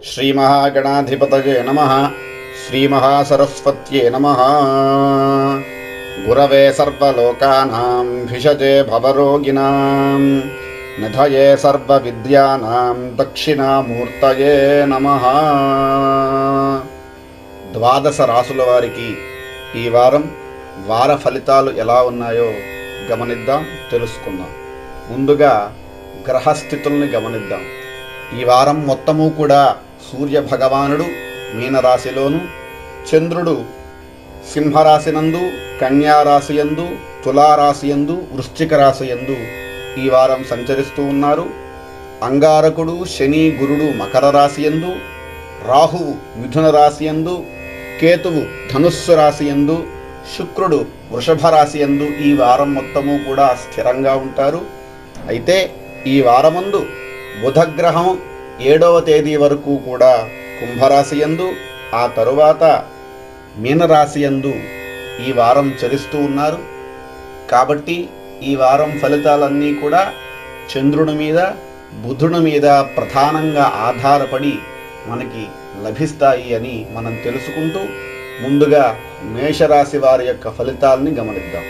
శ్రీమహాగణాధిపతయే నమ శ్రీమహాసరస్వత్యే నమ గురవే సర్వలోకానాం భిషజే భవరోగిణాం నిధయే సర్వవిద్యానాం దక్షిణామూర్తయే నమ ద్వాదశ రాసుల వారికి ఈ వారం వార ఫలితాలు ఎలా ఉన్నాయో గమనిద్దాం తెలుసుకుందాం ముందుగా గ్రహస్థితుల్ని గమనిద్దాం ఈ వారం మొత్తము కూడా సూర్య భగవానుడు మీనరాశిలోను చంద్రుడు సింహరాశినందు కన్యారాశియందు తులారాశియందు వృశ్చిక రాశియందు ఈ వారం సంచరిస్తూ ఉన్నారు అంగారకుడు శని గురుడు మకర రాశియందు రాహువు మిథున రాశియందు కేతువు ధనుస్సు రాశియందు శుక్రుడు వృషభ రాశియందు ఈ వారం మొత్తము కూడా స్థిరంగా ఉంటారు అయితే ఈ వారమందు బుధగ్రహం ఏడవ తేదీ వరకు కూడా కుంభరాశియందు ఆ తరువాత మీనరాశియందు ఈ వారం చరిస్తూ ఉన్నారు కాబట్టి ఈ వారం ఫలితాలన్నీ కూడా చంద్రుని మీద బుధుని మీద ప్రధానంగా ఆధారపడి మనకి లభిస్తాయి అని మనం తెలుసుకుంటూ ముందుగా మేషరాశి వారి యొక్క ఫలితాలని గమనిద్దాం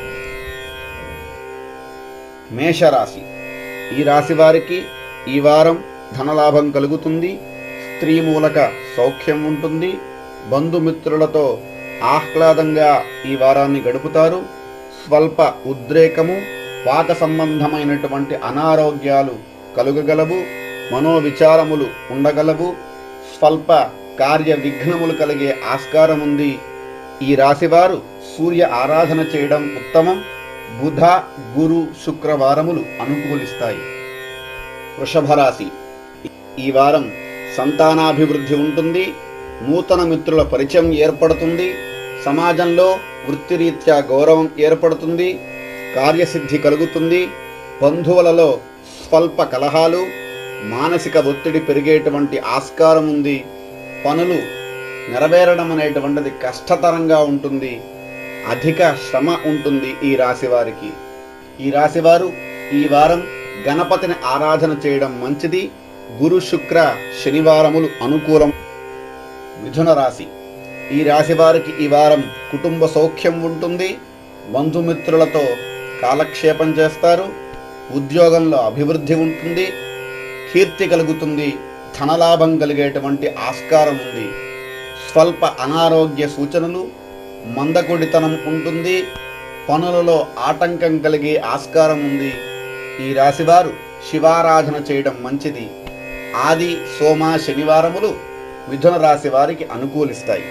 మేషరాశి ఈ రాశి వారికి ఈ వారం ధనలాభం కలుగుతుంది స్త్రీ మూలక సౌఖ్యం ఉంటుంది బంధుమిత్రులతో ఆహ్లాదంగా ఈ వారాన్ని గడుపుతారు స్వల్ప ఉద్రేకము వాత సంబంధమైనటువంటి అనారోగ్యాలు కలుగగలవు మనోవిచారములు ఉండగలవు స్వల్ప కార్య విఘ్నములు కలిగే ఆస్కారం ఉంది ఈ రాశివారు సూర్య ఆరాధన చేయడం ఉత్తమం బుధ గురు శుక్రవారములు అనుకూలిస్తాయి వృషభ రాశి ఈ వారం సంతానాభివృద్ధి ఉంటుంది నూతన మిత్రుల పరిచయం ఏర్పడుతుంది సమాజంలో వృత్తిరీత్యా గౌరవం ఏర్పడుతుంది కార్యసిద్ధి కలుగుతుంది బంధువులలో స్వల్ప కలహాలు మానసిక ఒత్తిడి పెరిగేటువంటి ఆస్కారం ఉంది పనులు నెరవేరడం అనేటువంటిది కష్టతరంగా ఉంటుంది అధిక శ్రమ ఉంటుంది ఈ రాశి వారికి ఈ రాశివారు ఈ వారం గణపతిని ఆరాధన చేయడం మంచిది గురు శుక్ర శనివారములు అనుకూలం మిథున రాశి ఈ రాశి వారికి ఈ వారం కుటుంబ సౌఖ్యం ఉంటుంది బంధుమిత్రులతో కాలక్షేపం చేస్తారు ఉద్యోగంలో అభివృద్ధి ఉంటుంది కీర్తి కలుగుతుంది ధనలాభం కలిగేటువంటి ఆస్కారం ఉంది స్వల్ప అనారోగ్య సూచనలు మందకొడితనం ఉంటుంది పనులలో ఆటంకం కలిగే ఆస్కారం ఉంది ఈ రాశివారు శివారాధన చేయడం మంచిది ఆది సోమ శనివారములు మిథున రాశి వారికి అనుకూలిస్తాయి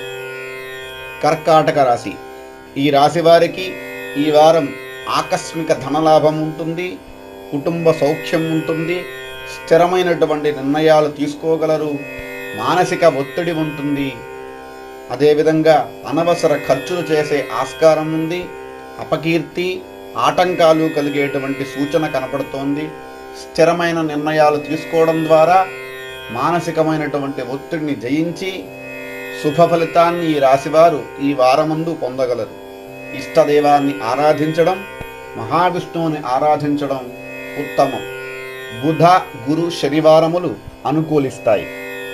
కర్కాటక రాశి ఈ రాశి వారికి ఈ వారం ఆకస్మిక ధనలాభం ఉంటుంది కుటుంబ సౌఖ్యం ఉంటుంది స్థిరమైనటువంటి నిర్ణయాలు తీసుకోగలరు మానసిక ఒత్తిడి ఉంటుంది అదేవిధంగా అనవసర ఖర్చులు చేసే ఆస్కారం ఉంది అపకీర్తి ఆటంకాలు కలిగేటువంటి సూచన కనపడుతోంది స్థిరమైన నిర్ణయాలు తీసుకోవడం ద్వారా మానసికమైనటువంటి ఒత్తిడిని జయించి శుభ ఫలితాన్ని ఈ రాశివారు ఈ వారమందు పొందగలరు ఇష్టదైవాన్ని ఆరాధించడం మహావిష్ణువుని ఆరాధించడం ఉత్తమం బుధ గురు శనివారములు అనుకూలిస్తాయి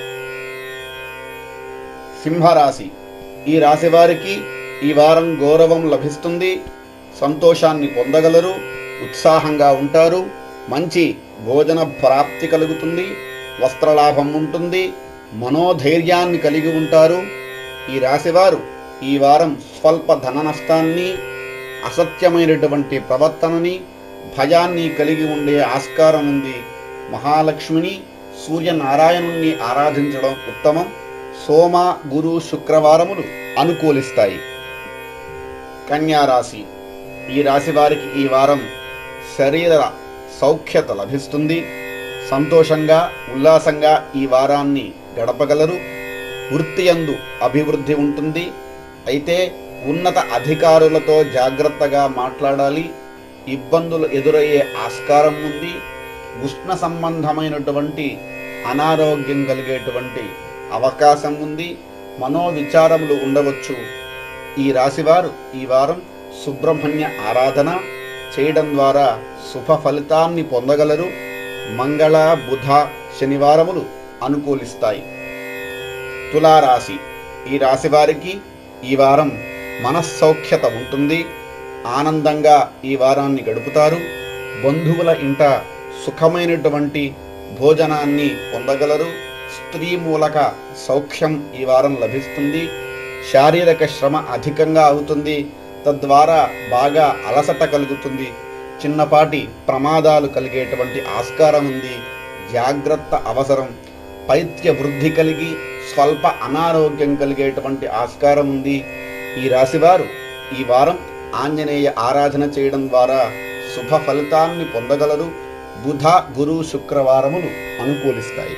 సింహరాశి ఈ రాశి వారికి ఈ వారం గౌరవం లభిస్తుంది సంతోషాన్ని పొందగలరు ఉత్సాహంగా ఉంటారు మంచి భోజన ప్రాప్తి కలుగుతుంది వస్త్రలాభం ఉంటుంది మనోధైర్యాన్ని కలిగి ఉంటారు ఈ రాశివారు ఈ వారం స్వల్ప ధన నష్టాన్ని అసత్యమైనటువంటి ప్రవర్తనని భయాన్ని కలిగి ఉండే ఆస్కారం ఉంది మహాలక్ష్మిని సూర్యనారాయణుణ్ణి ఆరాధించడం ఉత్తమం సోమ గురు శుక్రవారములు అనుకూలిస్తాయి కన్యా రాశి ఈ రాశి వారికి ఈ వారం శరీర సౌఖ్యత లభిస్తుంది సంతోషంగా ఉల్లాసంగా ఈ వారాన్ని గడపగలరు వృత్తియందు అభివృద్ధి ఉంటుంది అయితే ఉన్నత అధికారులతో జాగ్రత్తగా మాట్లాడాలి ఇబ్బందులు ఎదురయ్యే ఆస్కారం ఉంది ఉష్ణ సంబంధమైనటువంటి అనారోగ్యం కలిగేటువంటి అవకాశం ఉంది మనోవిచారములు ఉండవచ్చు ఈ రాశివారు ఈ వారం సుబ్రహ్మణ్య ఆరాధన చేయడం ద్వారా శుభ ఫలితాన్ని పొందగలరు మంగళ బుధ శనివారములు అనుకూలిస్తాయి తులారాశి ఈ రాశి వారికి ఈ వారం మనస్సౌఖ్యత ఉంటుంది ఆనందంగా ఈ వారాన్ని గడుపుతారు బంధువుల ఇంట సుఖమైనటువంటి భోజనాన్ని పొందగలరు స్త్రీ మూలక సౌఖ్యం ఈ వారం లభిస్తుంది శారీరక శ్రమ అధికంగా అవుతుంది తద్వారా బాగా అలసట కలుగుతుంది చిన్నపాటి ప్రమాదాలు కలిగేటువంటి ఆస్కారం ఉంది జాగ్రత్త అవసరం పైత్య వృద్ధి కలిగి స్వల్ప అనారోగ్యం కలిగేటువంటి ఆస్కారం ఉంది ఈ రాశివారు ఈ వారం ఆంజనేయ ఆరాధన చేయడం ద్వారా శుభ ఫలితాన్ని పొందగలరు బుధ గురు శుక్రవారములు అనుకూలిస్తాయి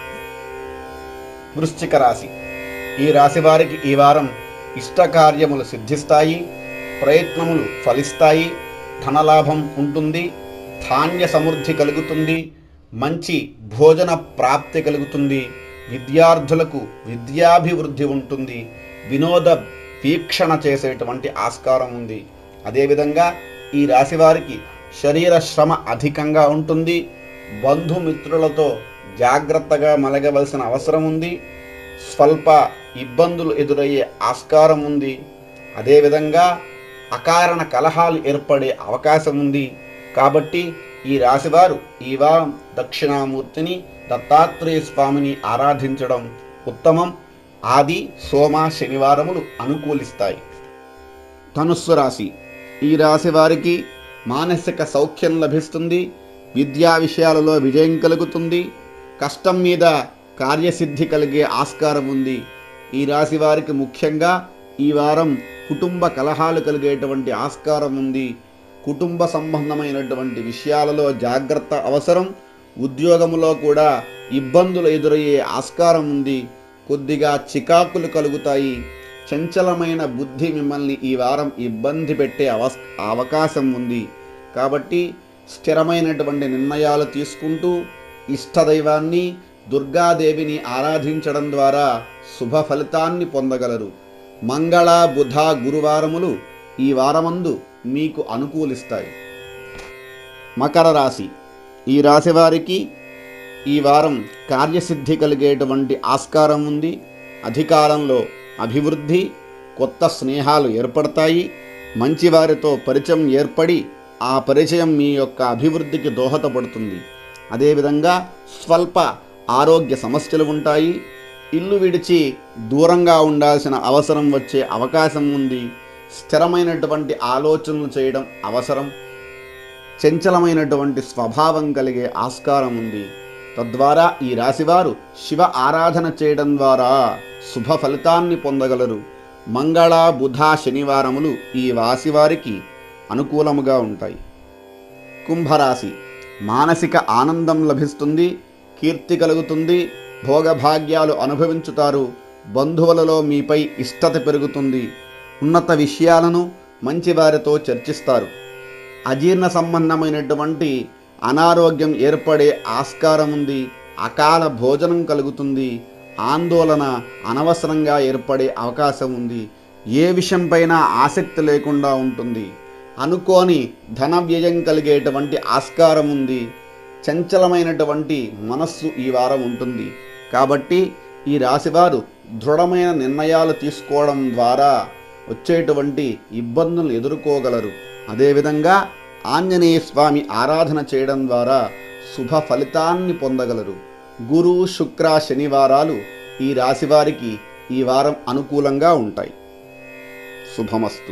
వృశ్చిక రాశి ఈ రాశి వారికి ఈ వారం ఇష్టకార్యములు సిద్ధిస్తాయి ప్రయత్నములు ఫలిస్తాయి ధనలాభం ఉంటుంది ధాన్య సమృద్ధి కలుగుతుంది మంచి భోజన ప్రాప్తి కలుగుతుంది విద్యార్థులకు విద్యాభివృద్ధి ఉంటుంది వినోద వీక్షణ చేసేటువంటి ఆస్కారం ఉంది అదేవిధంగా ఈ రాశి వారికి శరీర శ్రమ అధికంగా ఉంటుంది బంధుమిత్రులతో జాగ్రత్తగా మలగవలసిన అవసరం ఉంది స్వల్ప ఇబ్బందులు ఎదురయ్యే ఆస్కారం ఉంది అదేవిధంగా అకారణ కలహాలు ఏర్పడే అవకాశం ఉంది కాబట్టి ఈ రాశివారు ఈ వారం దక్షిణామూర్తిని దత్తాత్రేయ స్వామిని ఆరాధించడం ఉత్తమం ఆది సోమ శనివారములు అనుకూలిస్తాయి ధనుస్సు రాశి ఈ రాశి వారికి మానసిక సౌఖ్యం లభిస్తుంది విద్యా విషయాలలో విజయం కలుగుతుంది కష్టం మీద కార్యసిద్ధి కలిగే ఆస్కారం ఉంది ఈ రాశి వారికి ముఖ్యంగా ఈ వారం కుటుంబ కలహాలు కలిగేటువంటి ఆస్కారం ఉంది కుటుంబ సంబంధమైనటువంటి విషయాలలో జాగ్రత్త అవసరం ఉద్యోగములో కూడా ఇబ్బందులు ఎదురయ్యే ఆస్కారం ఉంది కొద్దిగా చికాకులు కలుగుతాయి చంచలమైన బుద్ధి మిమ్మల్ని ఈ వారం ఇబ్బంది పెట్టే అవస్ అవకాశం ఉంది కాబట్టి స్థిరమైనటువంటి నిర్ణయాలు తీసుకుంటూ ఇష్టదైవాన్ని దుర్గాదేవిని ఆరాధించడం ద్వారా శుభ ఫలితాన్ని పొందగలరు మంగళ బుధ గురువారములు ఈ వారమందు మీకు అనుకూలిస్తాయి మకర రాశి ఈ రాశి వారికి ఈ వారం కార్యసిద్ధి కలిగేటువంటి ఆస్కారం ఉంది అధికారంలో అభివృద్ధి కొత్త స్నేహాలు ఏర్పడతాయి మంచివారితో పరిచయం ఏర్పడి ఆ పరిచయం మీ యొక్క అభివృద్ధికి దోహదపడుతుంది అదేవిధంగా స్వల్ప ఆరోగ్య సమస్యలు ఉంటాయి ఇల్లు విడిచి దూరంగా ఉండాల్సిన అవసరం వచ్చే అవకాశం ఉంది స్థిరమైనటువంటి ఆలోచనలు చేయడం అవసరం చంచలమైనటువంటి స్వభావం కలిగే ఆస్కారం ఉంది తద్వారా ఈ రాశివారు శివ ఆరాధన చేయడం ద్వారా శుభ ఫలితాన్ని పొందగలరు మంగళ బుధ శనివారములు ఈ రాశివారికి అనుకూలముగా ఉంటాయి కుంభరాశి మానసిక ఆనందం లభిస్తుంది కీర్తి కలుగుతుంది భోగభాగ్యాలు అనుభవించుతారు బంధువులలో మీపై ఇష్టత పెరుగుతుంది ఉన్నత విషయాలను మంచివారితో చర్చిస్తారు అజీర్ణ సంబంధమైనటువంటి అనారోగ్యం ఏర్పడే ఆస్కారం ఉంది అకాల భోజనం కలుగుతుంది ఆందోళన అనవసరంగా ఏర్పడే అవకాశం ఉంది ఏ విషయంపైన ఆసక్తి లేకుండా ఉంటుంది అనుకోని ధన వ్యయం కలిగేటువంటి ఆస్కారం ఉంది చంచలమైనటువంటి మనస్సు ఈ వారం ఉంటుంది కాబట్టి ఈ రాశివారు దృఢమైన నిర్ణయాలు తీసుకోవడం ద్వారా వచ్చేటువంటి ఇబ్బందులు ఎదుర్కోగలరు అదేవిధంగా ఆంజనేయ స్వామి ఆరాధన చేయడం ద్వారా శుభ ఫలితాన్ని పొందగలరు గురు శుక్ర శనివారాలు ఈ రాశివారికి ఈ వారం అనుకూలంగా ఉంటాయి శుభమస్తు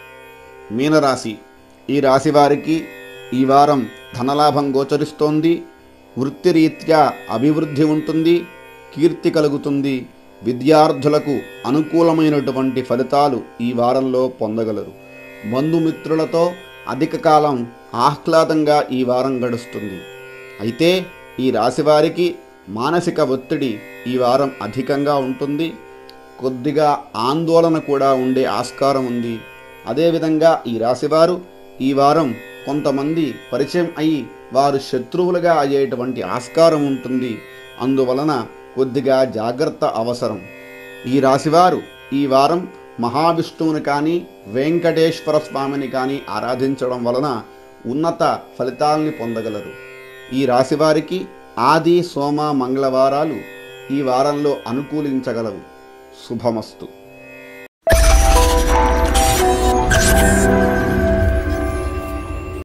మీనరాశి ఈ రాశి వారికి ఈ వారం ధనలాభం గోచరిస్తోంది వృత్తిరీత్యా అభివృద్ధి ఉంటుంది కీర్తి కలుగుతుంది విద్యార్థులకు అనుకూలమైనటువంటి ఫలితాలు ఈ వారంలో పొందగలరు బంధుమిత్రులతో అధిక కాలం ఆహ్లాదంగా ఈ వారం గడుస్తుంది అయితే ఈ రాశివారికి మానసిక ఒత్తిడి ఈ వారం అధికంగా ఉంటుంది కొద్దిగా ఆందోళన కూడా ఉండే ఆస్కారం ఉంది అదేవిధంగా ఈ రాశివారు ఈ వారం కొంతమంది పరిచయం అయి వారు శత్రువులుగా అయ్యేటువంటి ఆస్కారం ఉంటుంది అందువలన కొద్దిగా జాగ్రత్త అవసరం ఈ రాశివారు ఈ వారం మహావిష్ణువుని కానీ వెంకటేశ్వర స్వామిని కానీ ఆరాధించడం వలన ఉన్నత ఫలితాల్ని పొందగలరు ఈ రాశివారికి ఆది సోమ మంగళవారాలు ఈ వారంలో అనుకూలించగలవు శుభమస్తు